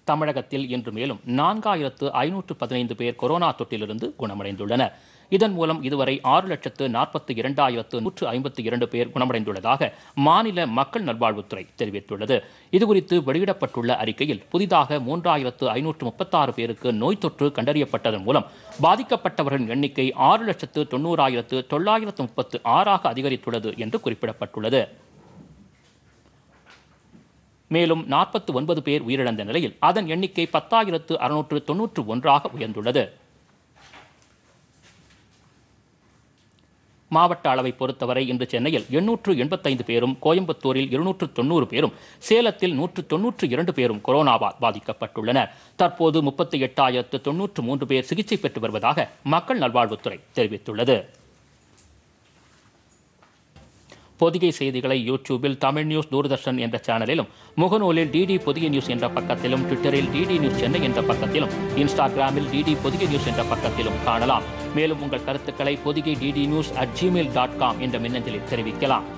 தமிழகத்தில் இன்று மேலும் நான்காயிரத்து ஐநூற்று பதினைந்து பேர் கொரோனா தொற்றிலிருந்து குணமடைந்துள்ளனர் இதன் மூலம் இதுவரை ஆறு லட்சத்து நாற்பத்தி இரண்டாயிரத்து நூற்று ஐம்பத்தி இரண்டு பேர் குணமடைந்துள்ளதாக மாநில மக்கள் நல்வாழ்வுத்துறை தெரிவித்துள்ளது இதுகுறித்து வெளியிடப்பட்டுள்ள அறிக்கையில் புதிதாக மூன்றாயிரத்து ஐநூற்று முப்பத்தாறு பேருக்கு நோய் தொற்று கண்டறியப்பட்டதன் மூலம் பாதிக்கப்பட்டவர்களின் எண்ணிக்கை ஆறு லட்சத்து தொண்ணூறாயிரத்து தொள்ளாயிரத்து முப்பத்து ஆறாக அதிகரித்துள்ளது என்று குறிப்பிடப்பட்டுள்ளது மேலும் நாற்பத்தி ஒன்பது பேர் உயிரிழந்த நிலையில் அதன் எண்ணிக்கை பத்தாயிரத்து அறுநூற்று தொன்னூற்று ஒன்றாக உயர்ந்துள்ளது மாவட்ட அளவை பொறுத்தவரை இன்று சென்னையில் எண்ணூற்று எண்பத்தைந்து பேரும் கோயம்புத்தூரில் இருநூற்று தொண்ணூறு பேரும் சேலத்தில் நூற்று தொன்னூற்று இரண்டு பேரும் கொரோனாவால் பாதிக்கப்பட்டுள்ளனர் தற்போது முப்பத்தி எட்டாயிரத்து தொன்னூற்று மூன்று பேர் சிகிச்சை பெற்று வருவதாக மக்கள் நல்வாழ்வுத்துறை தெரிவித்துள்ளது பொதிகை செய்திகளை யூடியூபில் தமிழ் நியூஸ் தூர்தர்ஷன் என்ற சேனலிலும் முகநூலில் டிடி பொதிகை நியூஸ் என்ற பக்கத்திலும் ட்விட்டரில் டிடி நியூஸ் சென்னை என்ற பக்கத்திலும் இன்ஸ்டாகிராமில் டிடி பொதிகை நியூஸ் என்ற பக்கத்திலும் காணலாம் மேலும் உங்கள் கருத்துக்களை Podhigai DD news at Gmail dot com என்ற மின்னஞ்சலில் தெரிவிக்கலாம்